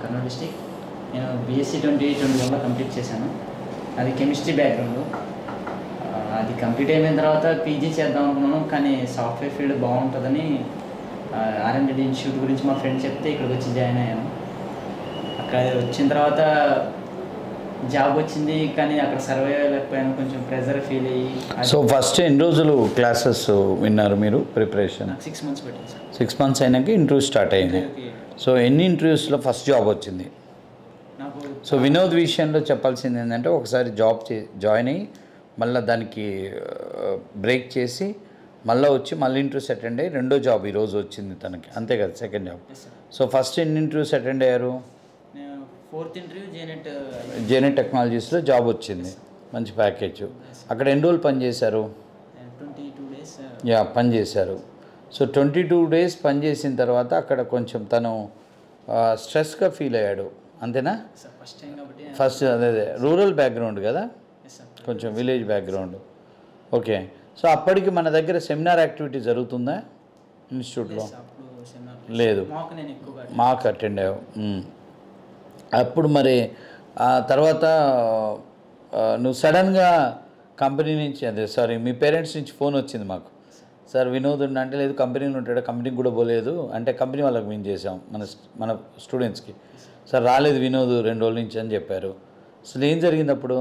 Kurnool district నేను BSc twenty twenty వన్లో complete చేశాను అది కెమిస్ట్రీ బ్యాక్గ్రౌండ్ అది కంప్లీట్ అయిపోయిన తర్వాత పీజీ చేద్దాం అనుకున్నాను కానీ సాఫ్ట్వేర్ ఫీల్డ్ బాగుంటుందని ఆర్ఎండి ఇన్స్టిట్యూట్ గురించి మా ఫ్రెండ్ చెప్తే ఇక్కడికి వచ్చి జాయిన్ అయ్యాను అక్కడ వచ్చిన తర్వాత జాబ్ వచ్చింది కానీ అక్కడ సర్వే అవ్వలేకపోయాను కొంచెం ప్రెజర్ ఫీల్ అయ్యి అది సో ఫస్ట్ ఎన్ని రోజులు క్లాసెస్ విన్నారు మీరు ప్రిపరేషన్ నాకు సిక్స్ మంత్స్ పెట్టింది సార్ సిక్స్ మంత్స్ అయినాక ఇంటర్వ్యూ స్టార్ట్ అయింది ఓకే. సో ఎన్ని ఇంటర్వ్యూస్లో ఫస్ట్ జాబ్ వచ్చింది నాకు సో వినోద్ విషయంలో చెప్పాల్సింది ఏంటంటే ఒకసారి జాబ్ చే జాయిన్ అయ్యి మళ్ళీ దానికి బ్రేక్ చేసి మళ్ళీ వచ్చి మళ్ళీ ఇంటర్వ్యూస్ అటెండ్ అయ్యి రెండో జాబ్ ఈరోజు వచ్చింది తనకి అంతే కదా second job yes sir so first ఎన్ని ఇంటర్వ్యూస్ అటెండ్ అయ్యారు నేను ఫోర్త్ ఇంటర్వ్యూ జేనెట్ జేనే టెక్నాలజీస్లో జాబ్ వచ్చింది మంచి ప్యాకేజ్ అక్కడ ఎన్ని రోజులు పనిచేశారు ట్వంటీ టూ డేస్ యా పని చేశారు సో ట్వంటీ టూ డేస్ పని చేసిన తర్వాత అక్కడ కొంచెం తను స్ట్రెస్గా ఫీల్ అయ్యాడు అంతేనా సార్ ఫస్ట్ టైం కాబట్టి ఫస్ట్ అదే అదే రూరల్ బ్యాక్గ్రౌండ్ కదా ఎస్ సార్ కొంచెం విలేజ్ బ్యాక్గ్రౌండ్ ఓకే సో అప్పటికి మన దగ్గర సెమినార్ యాక్టివిటీ జరుగుతుందా ఇన్స్టిట్యూట్లో అప్పుడు సెమినార్ లేదు మాకు నేను ఎక్కువగా మాకు అటెండ్ అయ్యావు మ్మ్. అప్పుడు మరి ఆ తర్వాత ఆ, నువ్వు సడన్గా కంపెనీ నుంచి అదే సారీ మీ పేరెంట్స్ నుంచి ఫోన్ వచ్చింది మాకు సార్ వినోద్ ఉండ అంటే లేదు కంపెనీలో ఉంటాడు కంపెనీకి కూడా పోలేదు అంటే కంపెనీ వాళ్ళకి మేము చేసాం మన స్ట్- మన స్టూడెంట్స్కి సార్ రాలేదు వినోద్ రెండు రోజుల నుంచి అని చెప్పారు అసలు ఏం జరిగింది అప్పుడు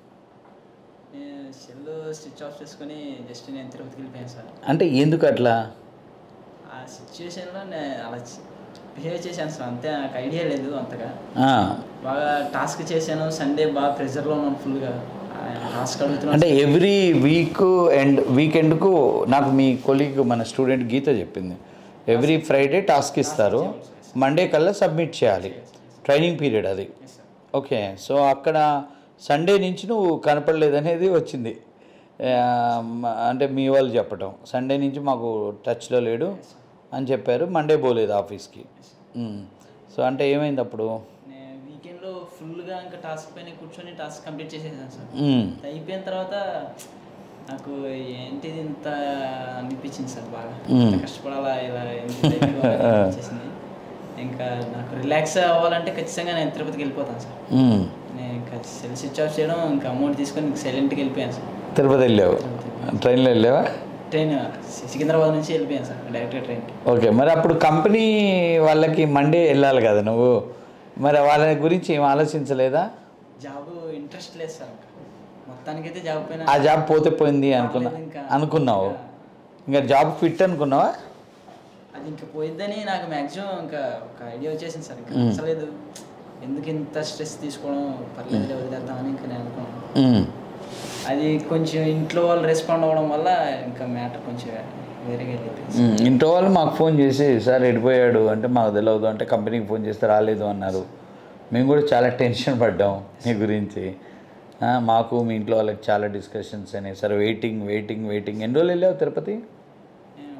నేను సెల్ స్విచ్ ఆఫ్ చేసుకొని జస్ట్ నేను తిరుపతికి వెళ్ళిపోయాను సార్ అంటే ఎందుకు అట్లా ఆ సిచ్యువేషన్లో నేను అలా బిహేవ్ చేశాను సార్ అంతే నాకు ఐడియా లేదు అంతగా ఆ, బాగా టాస్క్ చేశాను సండే బాగా ప్రెజర్లో ఉన్నాను ఫుల్గా టాస్క్ అడుగుతున్నాను అంటే ఎవ్రీ వీక్ అండ్ వీకెండ్కు నాకు మీ కొలీగ్ మన స్టూడెంట్ గీత చెప్పింది ఎవ్రీ ఫ్రైడే టాస్క్ ఇస్తారు మండే కల్లా సబ్మిట్ చేయాలి ట్రైనింగ్ పీరియడ్ అది ఎస్ సార్ ఓకే సో అక్కడ సండే నుంచి నువ్వు కనపడలేదు అనేది వచ్చింది ఆ, మ- అంటే మీ వాళ్ళు చెప్పటం సండే నుంచి మాకు టచ్లో లేడు అని చెప్పారు మండే పోలేదు ఆఫీస్కి మ్. సో అంటే ఏమైంది అప్పుడు నేను వీకెండ్లో ఫుల్గా ఇంకా టాస్క్ పైన కూర్చొని టాస్క్ కంప్లీట్ చేసేసాను సార్ మ్. అయిపోయిన తర్వాత నాకు ఏంటిది ఇంత అనిపించింది సార్ బాగా మ్మ్. ఇంత కష్టపడాలా ఇలా ఎంత ఎక్కువ అనిపించేసింది ఇంకా నాకు రిలాక్స్ అవ్వాలంటే ఖచ్చితంగా నేను తిరుపతికి వెళ్ళిపోతాను సార్ మ్. నేను ఇంకా సెల్ స్విచ్ ఆఫ్ చేయడం ఇంకా అమౌంట్ తీసుకొని సైలెంట్కి వెళ్ళిపోయాను సార్ తిరుపతి వెళ్ళావు ట్రైన్లో వెళ్ళావా ట్రైన్ సికింద్రాబాద్ నుంచి వెళ్ళిపోయాను సార్ డైరెక్ట్గా ట్రైన్కి ఓకే మరి అప్పుడు కంపెనీ వాళ్ళకి మండే వెళ్ళాలి కదా నువ్వు మరి వాళ్ళ గురించి ఏం ఆలోచించలేదా జాబ్ ఇంట్రెస్ట్ లేదు సార్ ఇంకా మొత్తానికైతే జాబ్ పైన ఆ జాబ్ పోతే పోయింది అనుకున్నా పర్లేదు ఇంకా. అనుకున్నావు ఇంకా జాబ్ ఫిట్ అనుకున్నావా అది ఇంకా పోయిద్దని నాకు మ్యాక్సిమం ఇంకా ఒక ఐడియా వచ్చేసింది సార్ ఇంకా అసలేదు ఎందుకు ఇంత స్ట్రెస్ తీసుకోవడం పర్లేదు వదిలేద్దామని ఇంకా నేను అనుకున్నాను మ్మ్. అది కొంచెం ఇంట్లో వాళ్ళు రెస్పాండ్ అవ్వడం వల్ల ఇంకా మ్యాటర్ కొంచెం వేరేగా వెళ్ళిపోయింది మ్మ్. ఇంట్లో వాళ్ళు మాకు ఫోన్ చేసి సార్ వెళ్ళిపోయాడు అంటే మాకు తెలియదు అంటే కంపెనీకి ఫోన్ చేస్తే రాలేదు అన్నారు మేము కూడా చాలా టెన్షన్ పడ్డాం మీ గురించి ఆ, మాకు మీ ఇంట్లో వాళ్ళకి చాలా డిస్కషన్స్ అయినాయి సార్ వెయిటింగ్ వెయిటింగ్ వెయిటింగ్ ఎన్ని రోజులు వెళ్ళావు తిరుపతి నేను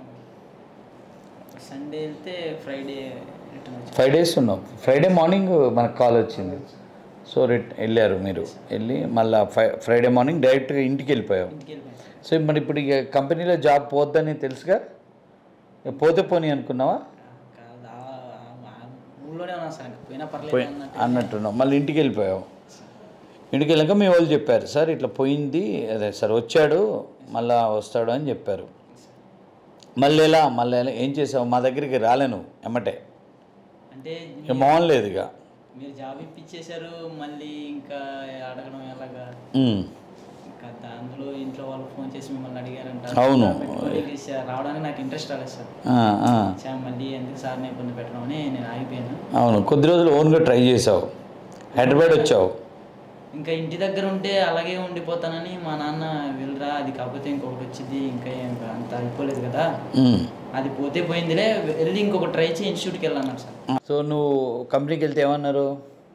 సండే వెళ్తే ఫ్రైడే రిటర్న్ వచ్చాను ఫైవ్ డేస్ ఉన్నాం ఫ్రైడే మార్నింగ్ మనకు కాల్ వచ్చింది సో రిట్ వెళ్ళారు మీరు వెళ్ళి మళ్ళీ ఫ్రై ఫ్రైడే మార్నింగ్ డైరెక్ట్గా ఇంటికి వెళ్ళిపోయావు ఇంటికి వెళ్ళిపోయాను సో మరి ఇప్పుడు ఇక కంపెనీలో జాబ్ పోద్దని తెలుసుగా ఇక పోతే పోనీ అనుకున్నావా కాదు ఆ- ఆ- ఆ ఊళ్ళోనే ఉన్నాను సార్ ఇంకా పోయినా పర్లేదు పోయి అన్నట్టు అన్నట్టున్నావు మళ్ళీ ఇంటికి వెళ్ళిపోయావు ఇంటికి వెళ్ళాక మీ వాళ్ళు చెప్పారు సార్ ఇట్లా పోయింది అదే సార్ వచ్చాడు మళ్ళా వస్తాడు అని చెప్పారు మళ్ళీ ఎలా మళ్ళీ ఎలా ఏం చేసావు మా దగ్గరికి రాలే నువ్వు ఎమ్మటే అంటే ఇక మోహన్ లేదు ఇక మీరు జాబ్ ఇప్పించేశారు మళ్ళీ ఇంకా అడగడం ఎలాగా ఉమ్. ఇంకా అందులో ఇంట్లో వాళ్ళు ఫోన్ చేసి మిమ్మల్ని అడిగారంట అవును. పెట్టుకొని ఇక స- రావడానికి నాకు ఇంట్రెస్ట్ రాలేదు సార్ ఆ, ఆ. చా మళ్ళీ ఎందుకు సార్ని ఇబ్బంది పెట్టడం అని నేను ఆగిపోయాను అవును కొద్ది రోజులు ఓన్గా ట్రై చేసావు హైదరాబాద్ వచ్చావు ఇంకా ఇంటి దగ్గర ఉంటే అలాగే ఉండిపోతానని మా నాన్న వెళ్ళరా అది కాకపోతే ఇంకొకటి వచ్చింది ఇంకా ఏం- అంత అయిపోలేదు కదా ఉమ్. అది పోతే పోయిందిలే వెళ్ళి ఇంకొక ట్రై చేసి ఇన్స్టిట్యూట్కి వెళ్ళాను సార్ సో నువ్వు కంపెనీకి వెళ్తే ఏమన్నారు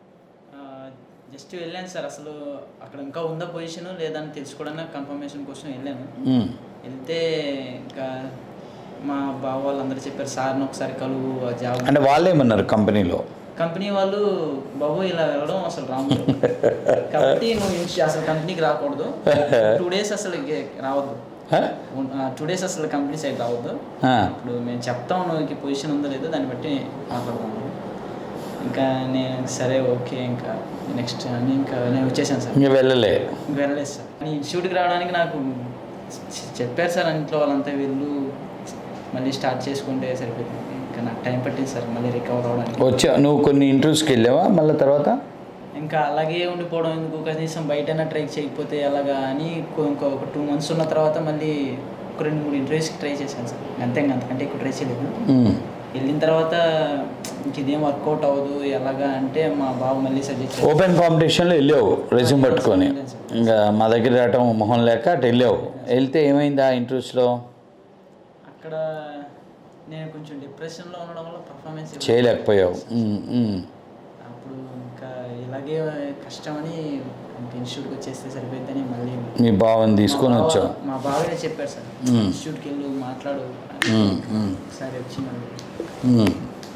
జస్ట్ వెళ్ళాను సార్ అసలు అక్కడ ఇంకా ఉందా పొజిషన్ లేదని తెలుసుకోవడానికి కన్ఫర్మేషన్ కోసం వెళ్ళాను ఉమ్. వెళ్తే ఇంకా మా బావ వాళ్ళందరూ చెప్పారు సార్ని ఒకసారి కలువు ఆ జాబ్ అంటే వాళ్ళు ఏమన్నారు కంపెనీలో కంపెనీ వాళ్ళు బాబు ఇలా వెళ్ళడం అసలు రాము కాబట్టి నువ్వు ఇన్స్టి- అసలు కంపెనీకి రాకూడదు టూ డేస్ అసలు ఇక రావద్దు హ? టూ డేస్ అసలు కంపెనీ సైడ్ రావద్దు ఆ. ఇప్పుడు మేము చెప్తాం నువ్వు పొజిషన్ ఉందో లేదో దాన్ని బట్టి మాట్లాడదాం ఇంకా నేను సరే ఓకే ఇంకా నెక్స్ట్ అని ఇంకా నేను వచ్చేసాను సార్ ఇంకా వెళ్ళలే ఇంకా వెళ్ళలేదు సార్ ఈ ఇన్స్టిట్యూట్కి రావడానికి నాకు చె- చెప్పారు సార్ ఇంట్లో వాళ్ళంతా వీళ్ళు మళ్ళీ స్టార్ట్ చేసుకుంటే సరిపోతుంది ఇంకా నాకు టైం పట్టింది సార్ మళ్ళీ రికవర్ అవ్వడానికి వచ్చా నువ్వు కొన్ని ఇంటర్వ్యూస్కి వెళ్ళావా మళ్ళీ తర్వాత ఇంకా అలాగే ఉండిపోవడం ఎందుకు కనీసం బయటైనా ట్రై చేయకపోతే అలాగా అని ఇంకో ఇంకో ఒక టూ మంత్స్ ఉన్న తర్వాత మళ్ళీ ఒక రెండు మూడు ఇంటర్వ్యూస్కి ట్రై చేశాను సార్ అంతే ఇంకా అంతకంటే ఎక్కువ ట్రై చేయలేదు మ్మ్. వెళ్ళిన తర్వాత ఇంక ఇదేం వర్కౌట్ అవ్వదు ఎలాగా అంటే మా బావ మళ్ళీ సజెస్ట్ చేశారు ఓపెన్ కాంపిటీషన్లో వెళ్ళావు రెజ్యూమ్ పట్టుకొని ఇంకా మా దగ్గర రావటం మొహం లేక అటు వెళ్ళావు వెళ్తే ఏమైంది ఆ ఇంటర్వ్యూస్లో అక్కడ నేను కొంచెం డిప్రెషన్లో ఉండడం వల్ల పర్ఫార్మెన్స్ చేయలేకపోయావు మ్మ్, మ్మ్. అప్పుడు ఇంకా ఇలాగే కష్టమని ఇన్స్టిట్యూట్కి వచ్చేస్తే సరిపోద్దని మళ్ళీ మీ భావం తీసుకొని మా బావ- వచ్చావు మా బావే చెప్పారు సార్ మ్మ్. ఇన్స్టిట్యూట్కి వెళ్ళు మాట్లాడు మ్మ్, మ్మ్, సరే వచ్చి మళ్ళీ మ్మ్.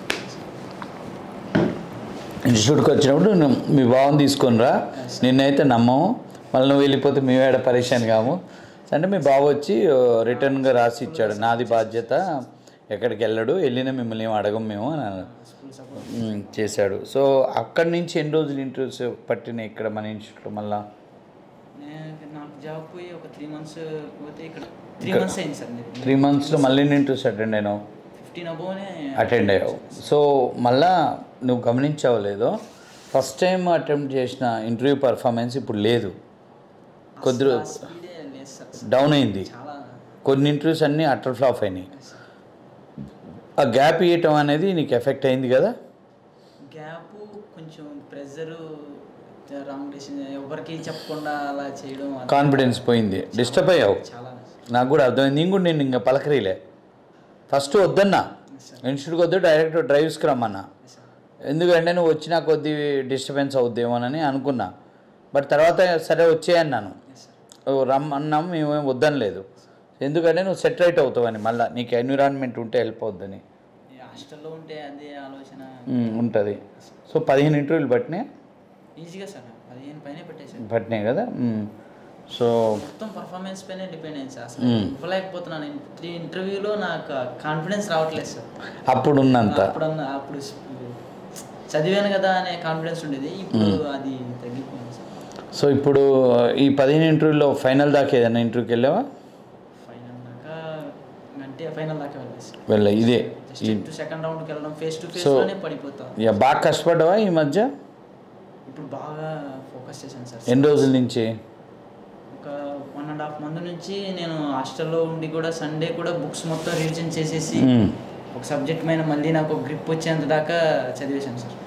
ఇన్స్టిట్యూట్కి వచ్చినప్పుడు నువ్వు మీ భావం తీసుకొని రా నిన్నైతే నమ్మము మళ్ళీ నువ్వు వెళ్ళిపోతే మేము ఏడ పరేషాన్ కాము అంటే మీ బావ వచ్చి రిటర్న్గా రాసి ఇచ్చాడు నాది బాధ్యత ఎక్కడికి వెళ్ళడు వెళ్ళినా మిమ్మల్ని ఏం అడగం మేము అని అన్నాడు. స్కూల్ సపోర్ట్ మ్మ్, చేశాడు సో అక్కడి నుంచి ఎన్ని రోజులు ఇంటర్వ్యూస్ పట్టినాయి ఇక్కడ మన ఇన్స్టిట్యూట్లో మళ్ళా నేను నాకు జాబ్ పోయి ఒక త్రీ మంత్స్ పోతే ఇక్కడ త్రీ మంత్స్ అయింది సార్ త్రీ మంత్స్లో మళ్ళీ ఇంటర్వ్యూస్ అటెండ్ అయినావు ఫిఫ్టీన్ అబోనే అటెండ్ అయ్యావు సో మళ్ళా నువ్వు గమనించావు లేదో ఫస్ట్ టైం అటెంప్ట్ చేసిన ఇంటర్వ్యూ పర్ఫార్మెన్స్ ఇప్పుడు లేదు కొద్ది రో- స్పీడే లేదు సార్ డౌన్ అయింది చాలా కొన్ని ఇంటర్వ్యూస్ అన్నీ అటర్ ఫ్లాప్ అయినాయి ఆ గ్యాప్ ఇవ్వటం అనేది నీకు ఎఫెక్ట్ అయింది కదా గ్యాప్ కొంచెం ప్రెజరు రాంగ్ డెసిషన్ ఎవరికి చెప్పకుండా అలా చేయడం అది కాన్ఫిడెన్స్ పోయింది డిస్టర్బ్ అయ్యావు చాలా నాకు కూడా అర్థమైంది నేను కూడా నేను ఇంకా పలకరీలే ఫస్ట్ వద్దన్నా ఇన్స్టిట్యూట్కి వద్దు డైరెక్ట్ డ్రైవ్స్కి రమ్మన్నా సార్ ఎందుకంటే నువ్వు వచ్చినా కొద్ది డిస్టర్బెన్స్ అవుద్దేమోనని అనుకున్నా బట్ తర్వాత సరే వచ్చేయన్నాను సార్ ఓ రమ్మన్నాము మేమేం వద్దనలేదు ఎందుకంటే నువ్వు సెట్ రైట్ అవుతావని మళ్ళీ నీకు ఎన్విరాన్మెంట్ ఉంటే హెల్ప్ అవుద్దని ఈ హాస్టల్లో ఉంటే అదే ఆలోచన ఉంటుంది సో పదిహేను ఇంటర్వ్యూలు పట్టినాయి ఈజీగా సార్ పదిహేను పైన పెట్టేశారు పట్టినాయి కదా మ్మ్. సో మొత్తం పర్ఫార్మెన్స్ పైనే డిపెండ్ అయింది సార్ అసలు ఇవ్వలేకపోతున్నాను త్రీ ఇంటర్వ్యూలో నాకు కాన్ఫిడెన్స్ రావట్లేదు సార్ అప్పుడున్నంత అప్పుడు అప్పుడు చదివాను కదా అనే కాన్ఫిడెన్స్ ఉండేది ఇప్పుడు అది తగ్గిపోయింది సార్ సో ఇప్పుడు ఈ పదిహేను ఇంటర్వ్యూలో ఫైనల్ దాకా ఏదైనా ఇంటర్వ్యూకి వెళ్ళావా ఫైనల్ దాకా అంటే ఫైనల్ దాకా వెళ్ళలేదు సార్ వెళ్ళ ఇదే జస్ట్ సెకండ్ రౌండ్కి వెళ్ళడం ఫేస్ టు ఫేస్ So- లోనే పడిపోతాం ఇక బాగా కష్టపడ్డావా ఈ మధ్య ఇప్పుడు బాగా ఫోకస్ చేశాను సార్ ఎన్ని రోజుల నుంచి ఒక వన్ అండ్ హాఫ్ మంత్ నుంచి నేను హాస్టల్లో ఉండి కూడా సండే కూడా బుక్స్ మొత్తం రివిజన్ చేసేసి మ్మ్. ఒక సబ్జెక్ట్ మీద మళ్ళీ నాకు గ్రిప్ వచ్చేంత దాకా చదివేశాను సార్